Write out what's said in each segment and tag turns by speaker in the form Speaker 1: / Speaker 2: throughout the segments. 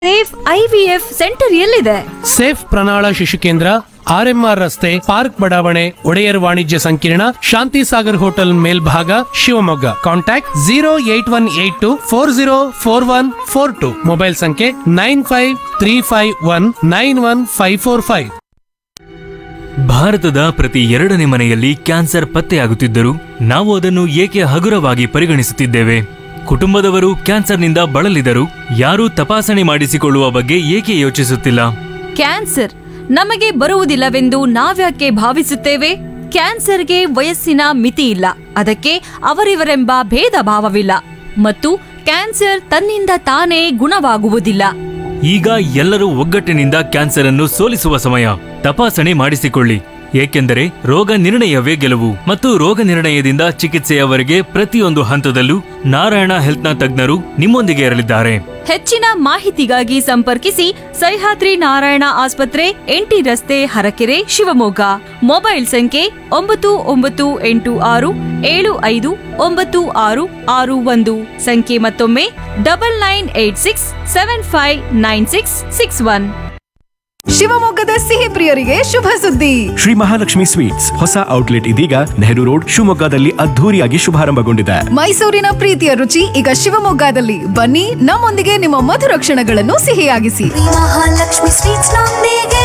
Speaker 1: safe IVF centre ಎಲ್ಲಿದೆ
Speaker 2: safe ಪ್ರಣಾಳ ಶಿಶು ಕೇಂದ್ರ ಆರ್ಎಂಆರ್ ರಸ್ತೆ ಪಾರ್ಕ್ ಬಡಾವಣೆ ಒಡೆಯರ್ ವಾಣಿಜ್ಯ ಸಂಕೀರ್ಣ ಶಾಂತಿ ಸಾಗರ್ ಹೋಟೆಲ್ ಮೇಲ್ಭಾಗ Shivamogga contact zero eight one eight two four zero four one four two mobile ಸಂಖ್ಯೆ nine five three five one nine one five four five
Speaker 3: ಭಾರತದ ಪ್ರತಿ ಎರಡನೇ ಮನೆಯಲ್ಲಿ ಕ್ಯಾನ್ಸರ್ ಪತ್ತೆಯಾಗುತ್ತಿದ್ದರೂ ನಾವು ಅದನ್ನು ಏಕೆ ಹಗುರವಾಗಿ ಪರಿಗಣಿಸುತ್ತಿದ್ದೇವೆ ಕುಟುಂಬದವರು ಕ್ಯಾನ್ಸರ್ನಿಂದ ಬಳಲಿದರು ಯಾರೂ ತಪಾಸಣೆ ಮಾಡಿಸಿಕೊಳ್ಳುವ ಬಗ್ಗೆ ಏಕೆ ಯೋಚಿಸುತ್ತಿಲ್ಲ
Speaker 1: ಕ್ಯಾನ್ಸರ್ ನಮಗೆ ಬರುವುದಿಲ್ಲವೆಂದು ನಾವ್ಯಾಕೆ ಭಾವಿಸುತ್ತೇವೆ ಕ್ಯಾನ್ಸರ್ಗೆ ವಯಸ್ಸಿನ ಮಿತಿ ಇಲ್ಲ ಅದಕ್ಕೆ ಅವರಿವರೆಂಬ ಭೇದ ಭಾವವಿಲ್ಲ ಮತ್ತು ಕ್ಯಾನ್ಸರ್ ತನ್ನಿಂದ ತಾನೇ ಗುಣವಾಗುವುದಿಲ್ಲ
Speaker 3: ಈಗ ಎಲ್ಲರೂ ಒಗ್ಗಟ್ಟಿನಿಂದ ಕ್ಯಾನ್ಸರ್ ಅನ್ನು ಸೋಲಿಸುವ ಸಮಯ ತಪಾಸಣೆ ಮಾಡಿಸಿಕೊಳ್ಳಿ ಏಕೆಂದರೆ ರೋಗ ನಿರ್ಣಯವೇ ಗೆಲುವು ಮತ್ತು ರೋಗ ನಿರ್ಣಯದಿಂದ ಚಿಕಿತ್ಸೆಯವರೆಗೆ ಪ್ರತಿಯೊಂದು ಹಂತದಲ್ಲೂ ನಾರಾಯಣ ಹೆಲ್ತ್ನ ತಜ್ಞರು ನಿಮ್ಮೊಂದಿಗೆ ಇರಲಿದ್ದಾರೆ
Speaker 1: ಹೆಚ್ಚಿನ ಮಾಹಿತಿಗಾಗಿ ಸಂಪರ್ಕಿಸಿ ಸಹ್ಯಾದ್ರಿ ನಾರಾಯಣ ಆಸ್ಪತ್ರೆ ಎಂಟಿ ರಸ್ತೆ ಹರಕೆರೆ ಶಿವಮೊಗ್ಗ ಮೊಬೈಲ್ ಸಂಖ್ಯೆ ಒಂಬತ್ತು ಒಂಬತ್ತು ಎಂಟು ಆರು ಏಳು ಐದು ಒಂಬತ್ತು ಆರು ಆರು ಒಂದು ಸಂಖ್ಯೆ ಮತ್ತೊಮ್ಮೆ double nine eight six seven five nine six six one
Speaker 4: ಶಿವಮೊಗ್ಗದ ಸಿಹಿ ಪ್ರಿಯರಿಗೆ ಶುಭ ಸುದ್ದಿ
Speaker 5: ಶ್ರೀ ಮಹಾಲಕ್ಷ್ಮಿ ಸ್ವೀಟ್ಸ್ ಹೊಸ ಔಟ್ಲೆಟ್ ಇದೀಗ ನೆಹರು ರೋಡ್ ಶಿವಮೊಗ್ಗದಲ್ಲಿ ಅದ್ಧೂರಿಯಾಗಿ ಶುಭಾರಂಭಗೊಂಡಿದೆ
Speaker 4: ಮೈಸೂರಿನ ಪ್ರೀತಿಯ ರುಚಿ ಈಗ ಶಿವಮೊಗ್ಗದಲ್ಲಿ ಬನ್ನಿ ನಮ್ಮೊಂದಿಗೆ ನಿಮ್ಮ ಮಧುರ ಕ್ಷಣಗಳನ್ನು ಸಿಹಿಯಾಗಿಸಿ
Speaker 6: ಮಹಾಲಕ್ಷ್ಮಿ ಸ್ವೀಟ್ಸ್ ನೊಂದಿಗೆ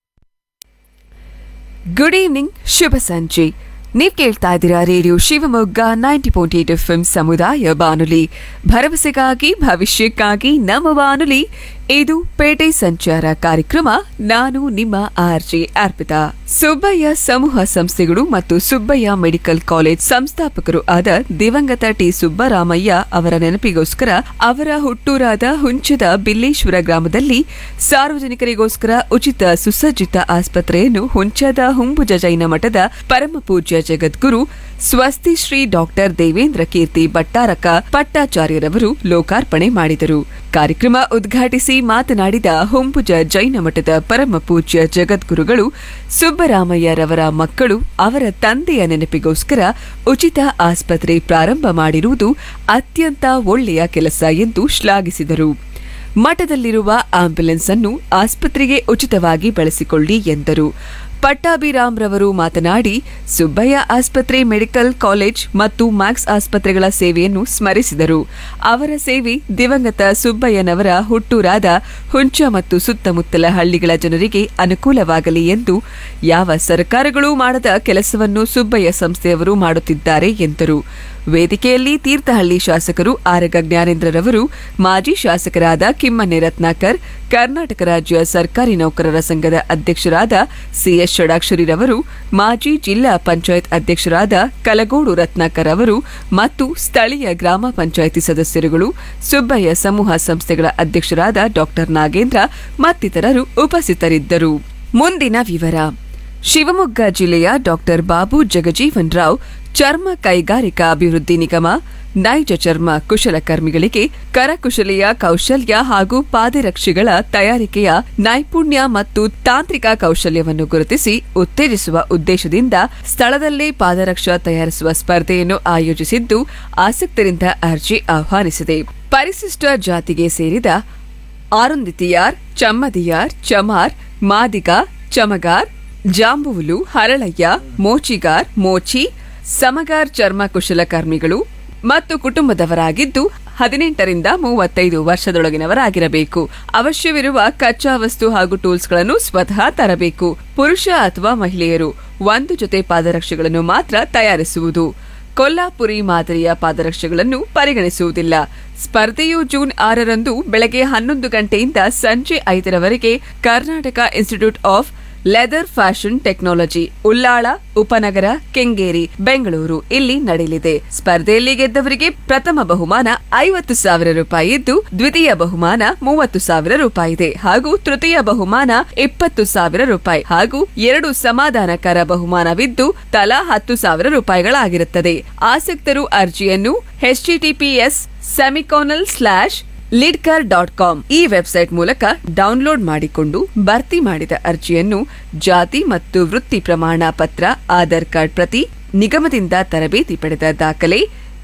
Speaker 7: ಗುಡ್ ಈವ್ನಿಂಗ್ ಶುಭ ಸಂಜೆ ನೀವು ಕೇಳ್ತಾ ಇದ್ದೀರಾ radio Shivamogga ninety point eight F M ಸಮುದಾಯ ಬಾನುಲಿ ಭರವಸೆಗಾಗಿ ಭವಿಷ್ಯಕ್ಕಾಗಿ ನಮ್ಮ ಬಾನುಲಿ ಇದು ಪೇಟೆ ಸಂಚಾರ ಕಾರ್ಯಕ್ರಮ ನಾನು ನಿಮ್ಮ ಆರ್ಜೆ ಅರ್ಪಿತಾ ಸುಬ್ಬಯ್ಯ ಸಮೂಹ ಸಂಸ್ಥೆಗಳು ಮತ್ತು ಸುಬ್ಬಯ್ಯ ಮೆಡಿಕಲ್ ಕಾಲೇಜ್ ಸಂಸ್ಥಾಪಕರು ಆದ ದಿವಂಗತ ಟಿ ಸುಬ್ಬರಾಮಯ್ಯ ಅವರ ನೆನಪಿಗೋಸ್ಕರ ಅವರ ಹುಟ್ಟೂರಾದ ಹುಂಚದ ಬಿಲ್ಲೇಶ್ವರ ಗ್ರಾಮದಲ್ಲಿ ಸಾರ್ವಜನಿಕರಿಗೋಸ್ಕರ ಉಚಿತ ಸುಸಜ್ಜಿತ ಆಸ್ಪತ್ರೆಯನ್ನು ಹುಂಚದ ಹುಂಬುಜ ಜೈನ ಮಠದ ಪರಮ ಪೂಜ್ಯ ಜಗದ್ಗುರು ಸ್ವಸ್ತಿ ಶ್ರೀ ಡಾಕ್ಟರ್ ದೇವೇಂದ್ರ ಕೀರ್ತಿ ಭಟ್ಟಾರಕ ಪಟ್ಟಾಚಾರ್ಯರವರು ಲೋಕಾರ್ಪಣೆ ಮಾಡಿದರು ಕಾರ್ಯಕ್ರಮ ಉದ್ಘಾಟಿಸಿ ಮಾತನಾಡಿದ ಹೊಂಬುಜ ಜೈನ ಮಠದ ಪರಮ ಪೂಜ್ಯ ಜಗದ್ಗುರುಗಳು ಸುಬ್ಬರಾಮಯ್ಯರವರ ಮಕ್ಕಳು ಅವರ ತಂದೆಯ ನೆನಪಿಗೋಸ್ಕರ ಉಚಿತ ಆಸ್ಪತ್ರೆ ಪ್ರಾರಂಭ ಮಾಡಿರುವುದು ಅತ್ಯಂತ ಒಳ್ಳೆಯ ಕೆಲಸ ಎಂದು ಶ್ಲಾಘಿಸಿದರು ಮಠದಲ್ಲಿರುವ ಆಂಬ್ಯುಲೆನ್ಸ್ ಅನ್ನು ಆಸ್ಪತ್ರೆಗೆ ಉಚಿತವಾಗಿ ಬಳಸಿಕೊಳ್ಳಿ ಎಂದರು ಪಟ್ಟಾಭಿರಾಮ್ ರವರು ಮಾತನಾಡಿ ಸುಬ್ಬಯ್ಯ ಆಸ್ಪತ್ರೆ ಮೆಡಿಕಲ್ ಕಾಲೇಜ್ ಮತ್ತು ಮ್ಯಾಕ್ಸ್ ಆಸ್ಪತ್ರೆಗಳ ಸೇವೆಯನ್ನು ಸ್ಮರಿಸಿದರು ಅವರ ಸೇವೆ ದಿವಂಗತ ಸುಬ್ಬಯ್ಯನವರ ಹುಟ್ಟೂರಾದ ಹುಂಚ ಮತ್ತು ಸುತ್ತಮುತ್ತಲ ಹಳ್ಳಿಗಳ ಜನರಿಗೆ ಅನುಕೂಲವಾಗಲಿ ಎಂದು ಯಾವ ಸರ್ಕಾರಗಳೂ ಮಾಡದ ಕೆಲಸವನ್ನು ಸುಬ್ಬಯ್ಯ ಸಂಸ್ಥೆಯವರು ಮಾಡುತ್ತಿದ್ದಾರೆ ಎಂದರು ವೇದಿಕೆಯಲ್ಲಿ ತೀರ್ಥಹಳ್ಳಿ ಶಾಸಕರು ಆರಗ ಜ್ಞಾನೇಂದ್ರರವರು ಮಾಜಿ ಶಾಸಕರಾದ ಕಿಮ್ಮನೆ ರತ್ನಾಕರ್ ಕರ್ನಾಟಕ ರಾಜ್ಯ ಸರ್ಕಾರಿ ನೌಕರರ ಸಂಘದ ಅಧ್ಯಕ್ಷರಾದ ಸಿಎಸ್ ಷಡಾಕ್ಷರಿರವರು ಮಾಜಿ ಜಿಲ್ಲಾ ಪಂಚಾಯತ್ ಅಧ್ಯಕ್ಷರಾದ ಕಲಗೋಡು ರತ್ನಾಕರ್ ಅವರು ಮತ್ತು ಸ್ಥಳೀಯ ಗ್ರಾಮ ಪಂಚಾಯಿತಿ ಸದಸ್ಯರುಗಳು ಸುಬ್ಬಯ್ಯ ಸಮೂಹ ಸಂಸ್ಥೆಗಳ ಅಧ್ಯಕ್ಷರಾದ ಡಾಕ್ಟರ್ ನಾಗೇಂದ್ರ ಮತ್ತಿತರರು ಉಪಸ್ಥಿತರಿದ್ದರು ಮುಂದಿನ ವಿವರ ಶಿವಮೊಗ್ಗ ಜಿಲ್ಲೆಯ ಡಾಕ್ಟರ್ ಬಾಬು ಜಗಜೀವನ್ ರಾವ್ ಚರ್ಮ ಕೈಗಾರಿಕಾ ಅಭಿವೃದ್ಧಿ ನಿಗಮ ನೈಜ ಚರ್ಮ ಕುಶಲಕರ್ಮಿಗಳಿಗೆ ಕರಕುಶಲೆಯ ಕೌಶಲ್ಯ ಹಾಗೂ ಪಾದರಕ್ಷೆಗಳ ತಯಾರಿಕೆಯ ನೈಪುಣ್ಯ ಮತ್ತು ತಾಂತ್ರಿಕ ಕೌಶಲ್ಯವನ್ನು ಗುರುತಿಸಿ ಉತ್ತೇಜಿಸುವ ಉದ್ದೇಶದಿಂದ ಸ್ಥಳದಲ್ಲೇ ಪಾದರಕ್ಷಾ ತಯಾರಿಸುವ ಸ್ಪರ್ಧೆಯನ್ನು ಆಯೋಜಿಸಿದ್ದು ಆಸಕ್ತರಿಂದ ಅರ್ಜಿ ಆಹ್ವಾನಿಸಿದೆ ಪರಿಶಿಷ್ಟ ಜಾತಿಗೆ ಸೇರಿದ ಆರುಂದಿತಿಯಾರ್ ಚಮ್ಮದಿಯಾರ್ ಚಮಾರ್ ಮಾದಿಗ ಚಮಗಾರ್ ಜಾಂಬುವುಲು ಹರಳಯ್ಯ ಮೋಚಿಗಾರ್ ಮೋಚಿ ಸಮಗಾರ್ ಚರ್ಮ ಕುಶಲಕರ್ಮಿಗಳು ಮತ್ತು ಕುಟುಂಬದವರಾಗಿದ್ದು ಹದಿನೆಂಟರಿಂದ ಮೂವತ್ತೈದು ವರ್ಷದೊಳಗಿನವರಾಗಿರಬೇಕು ಅವಶ್ಯವಿರುವ ಕಚ್ಚಾ ವಸ್ತು ಹಾಗೂ ಟೂಲ್ಸ್ಗಳನ್ನು ಸ್ವತಃ ತರಬೇಕು ಪುರುಷ ಅಥವಾ ಮಹಿಳೆಯರು ಒಂದು ಜೊತೆ ಪಾದರಕ್ಷೆಗಳನ್ನು ಮಾತ್ರ ತಯಾರಿಸುವುದು ಕೊಲ್ಲಾಪುರಿ ಮಾದರಿಯ ಪಾದರಕ್ಷೆಗಳನ್ನು ಪರಿಗಣಿಸುವುದಿಲ್ಲ ಸ್ಪರ್ಧೆಯು ಜೂನ್ ಆರರಂದು ಬೆಳಗ್ಗೆ ಹನ್ನೊಂದು ಗಂಟೆಯಿಂದ ಸಂಜೆ ಐದರವರೆಗೆ Karnataka institute of leather fashion technology Ullal ಉಪನಗರ ಕೆಂಗೇರಿ ಬೆಂಗಳೂರು ಇಲ್ಲಿ ನಡೆಯಲಿದೆ ಸ್ಪರ್ಧೆಯಲ್ಲಿ ಗೆದ್ದವರಿಗೆ ಪ್ರಥಮ ಬಹುಮಾನ ಐವತ್ತು ಸಾವಿರ ರೂಪಾಯಿ ಇದ್ದು ದ್ವಿತೀಯ ಬಹುಮಾನ ಮೂವತ್ತು ಸಾವಿರ ರೂಪಾಯಿ ಇದೆ ಹಾಗೂ ತೃತೀಯ ಬಹುಮಾನ ಇಪ್ಪತ್ತು ಸಾವಿರ ರೂಪಾಯಿ ಹಾಗೂ ಎರಡು ಸಮಾಧಾನಕರ ಬಹುಮಾನವಿದ್ದು ತಲಾ ಹತ್ತು ಸಾವಿರ ರೂಪಾಯಿಗಳಾಗಿರುತ್ತದೆ ಆಸಕ್ತರು ಅರ್ಜಿಯನ್ನು HTTPS semicolon slash Lidkar dot com ಈ ವೆಬ್ಸೈಟ್ ಮೂಲಕ ಡೌನ್ಲೋಡ್ ಮಾಡಿಕೊಂಡು ಭರ್ತಿ ಮಾಡಿದ ಅರ್ಜಿಯನ್ನು ಜಾತಿ ಮತ್ತು ವೃತ್ತಿ ಪ್ರಮಾಣ ಪತ್ರ ಆಧಾರ್ ಕಾರ್ಡ್ ಪ್ರತಿ ನಿಗಮದಿಂದ ತರಬೇತಿ ಪಡೆದ ದಾಖಲೆ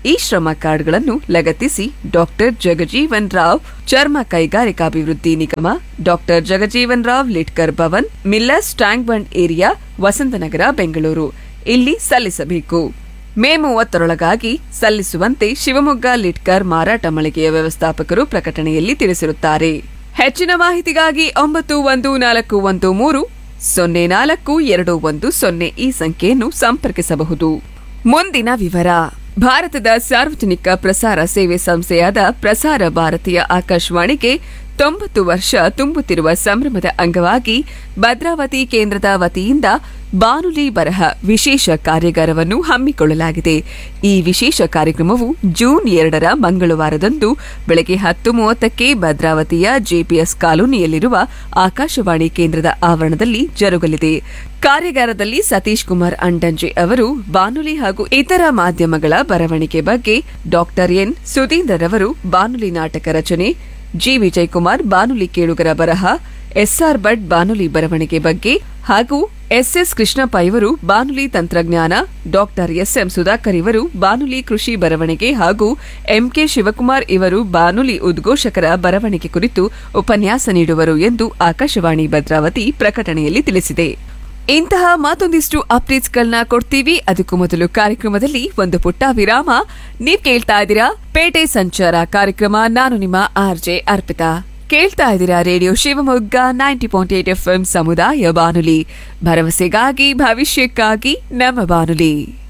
Speaker 7: ಈ ಶ್ರಮ ಕಾರ್ಡ್ಗಳನ್ನು ಲಗತ್ತಿಸಿ ಡಾಕ್ಟರ್ ಜಗಜೀವನ್ ರಾವ್ ಚರ್ಮ ಕೈಗಾರಿಕಾಭಿವೃದ್ಧಿ ನಿಗಮ doctor Jagjivan Rao Lidkar Bhavan Millers tank bund area Vasanthnagar Bengaluru ಇಲ್ಲಿ ಸಲ್ಲಿಸಬೇಕು ಮೇ ಮೂವತ್ತರೊಳಗಾಗಿ ಸಲ್ಲಿಸುವಂತೆ ಶಿವಮೊಗ್ಗ ಲಿಟ್ಕರ್ ಮಾರಾಟ ಮಳಿಗೆಯ ವ್ಯವಸ್ಥಾಪಕರು ಪ್ರಕಟಣೆಯಲ್ಲಿ ತಿಳಿಸಿರುತ್ತಾರೆ ಹೆಚ್ಚಿನ ಮಾಹಿತಿಗಾಗಿ ಒಂಬತ್ತು ಒಂದು ನಾಲ್ಕು ಒಂದು ಮೂರು ಸೊನ್ನೆ ನಾಲ್ಕು ಎರಡು ಒಂದು ಸೊನ್ನೆ ಈ ಸಂಖ್ಯೆಯನ್ನು ಸಂಪರ್ಕಿಸಬಹುದು ಮುಂದಿನ ವಿವರ ಭಾರತದ ಸಾರ್ವಜನಿಕ ಪ್ರಸಾರ ಸೇವೆ ಸಂಸ್ಥೆಯಾದ ಪ್ರಸಾರ ಭಾರತೀಯ ಆಕಾಶವಾಣಿಗೆ ತೊಂಬತ್ತು ವರ್ಷ ತುಂಬುತ್ತಿರುವ ಸಂಭ್ರಮದ ಅಂಗವಾಗಿ ಭದ್ರಾವತಿ ಕೇಂದ್ರದ ವತಿಯಿಂದ ಬಾನುಲಿ ಬರಹ ವಿಶೇಷ ಕಾರ್ಯಾಗಾರವನ್ನು ಹಮ್ಮಿಕೊಳ್ಳಲಾಗಿದೆ ಈ ವಿಶೇಷ ಕಾರ್ಯಕ್ರಮವು ಜೂನ್ ಎರಡರ ಮಂಗಳವಾರದಂದು ಬೆಳಗ್ಗೆ ಹತ್ತು ಮೂವತ್ತಕ್ಕೆ ಭದ್ರಾವತಿಯ ಜೆಪಿಎಸ್ ಕಾಲೋನಿಯಲ್ಲಿರುವ ಆಕಾಶವಾಣಿ ಕೇಂದ್ರದ ಆವರಣದಲ್ಲಿ ಜರುಗಲಿದೆ ಕಾರ್ಯಾಗಾರದಲ್ಲಿ ಸತೀಶ್ ಕುಮಾರ್ ಅಂಡಂಜೆ ಅವರು ಬಾನುಲಿ ಹಾಗೂ ಇತರ ಮಾಧ್ಯಮಗಳ ಬರವಣಿಗೆ ಬಗ್ಗೆ ಡಾಕ್ಟರ್ ಎನ್ ಸುಧೀಂದ್ರರವರು ಬಾನುಲಿ ನಾಟಕ ರಚನೆ ಜಿ ವಿಜಯಕುಮಾರ್ ಬಾನುಲಿ ಕೇಳುಗರ ಬರಹ ಎಸ್ಆರ್ ಭಟ್ ಬಾನುಲಿ ಬರವಣಿಗೆ ಬಗ್ಗೆ ಹಾಗೂ ಎಸ್ಎಸ್ ಕೃಷ್ಣಪ್ಪ ಇವರು ಬಾನುಲಿ ತಂತ್ರಜ್ಞಾನ ಡಾಕ್ಟರ್ ಎಸ್ಎಂ ಸುಧಾಕರ್ ಇವರು ಬಾನುಲಿ ಕೃಷಿ ಬರವಣಿಗೆ ಹಾಗೂ ಎಂಕೆ ಶಿವಕುಮಾರ್ ಇವರು ಬಾನುಲಿ ಉದ್ಘೋಷಕರ ಬರವಣಿಗೆ ಕುರಿತು ಉಪನ್ಯಾಸ ನೀಡುವರು ಎಂದು ಆಕಾಶವಾಣಿ ಭದ್ರಾವತಿ ಪ್ರಕಟಣೆಯಲ್ಲಿ ತಿಳಿಸಿದೆ ಇಂತಹ ಮತ್ತೊಂದಿಷ್ಟು ಅಪ್ಡೇಟ್ಸ್ಗಳನ್ನ ಕೊಡ್ತೀವಿ ಅದಕ್ಕೂ ಮೊದಲು ಕಾರ್ಯಕ್ರಮದಲ್ಲಿ ಒಂದು ಪುಟ್ಟ ವಿರಾಮ ನೀವ್ ಕೇಳ್ತಾ ಇದ್ದೀರಾ ಪೇಟೆ ಸಂಚಾರ ಕಾರ್ಯಕ್ರಮ ನಾನು ನಿಮ್ಮ ಆರ್ಜೆ ಅರ್ಪಿತಾ ಕೇಳ್ತಾ ಇದ್ದೀರಾ radio Shivamogga ninety point eight F ಸಮುದಾಯ ಬಾನುಲಿ ಭರವಸೆಗಾಗಿ ಭವಿಷ್ಯಕ್ಕಾಗಿ ನಮ್ಮ ಬಾನುಲಿ